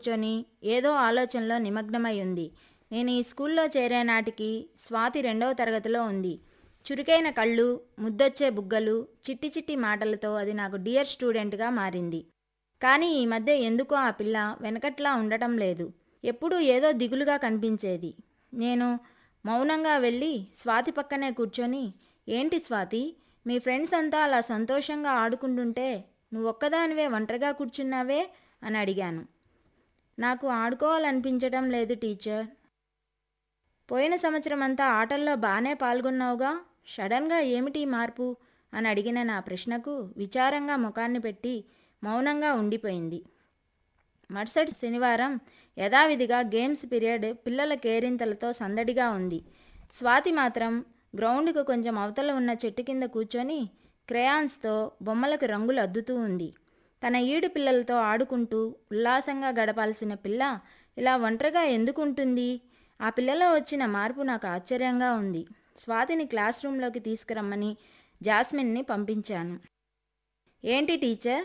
కూర్చొని ఏదో ఆలోచనలో నిమగ్నమై ఉంది నేను ఈ స్కూల్లో చేరే నాటికి స్వాతి రెండవ తరగతిలో ఉంది చురుకైన కళ్ళు ముద్దొచ్చే బుగ్గలు చిట్టి చిట్టి మాటలతో అది నాకు డియర్ స్టూడెంట్గా మారింది కానీ ఈ మధ్య ఎందుకో ఆ పిల్ల వెనకట్లా ఉండటం లేదు ఎప్పుడూ ఏదో దిగులుగా కనిపించేది నేను మౌనంగా వెళ్ళి స్వాతి పక్కనే కూర్చొని ఏంటి స్వాతి మీ ఫ్రెండ్స్ అంతా అలా సంతోషంగా ఆడుకుంటుంటే నువ్వొక్కదానివే ఒంటరిగా కూర్చున్నావే అని అడిగాను నాకు ఆడుకోవాలనిపించటం లేదు టీచర్ పోయిన సంవత్సరం అంతా ఆటల్లో బాగానే పాల్గొన్నావుగా సడన్గా ఏమిటి ఈ మార్పు అని అడిగిన నా ప్రశ్నకు విచారంగా ముఖాన్ని పెట్టి మౌనంగా ఉండిపోయింది మరుసటి శనివారం యథావిధిగా గేమ్స్ పీరియడ్ పిల్లల కేరింతలతో సందడిగా ఉంది స్వాతి మాత్రం గ్రౌండ్కు కొంచెం అవతల ఉన్న చెట్టు కింద కూర్చొని క్రేయాన్స్తో బొమ్మలకు రంగులు అద్దుతూ ఉంది తన ఈడు పిల్లలతో ఆడుకుంటూ ఉల్లాసంగా గడపాల్సిన పిల్ల ఇలా ఒంటరిగా ఎందుకు ఉంటుంది ఆ పిల్లలో వచ్చిన మార్పు నాకు ఆశ్చర్యంగా ఉంది స్వాతిని క్లాస్ రూమ్లోకి తీసుకురమ్మని జాస్మిన్ని పంపించాను ఏంటి టీచర్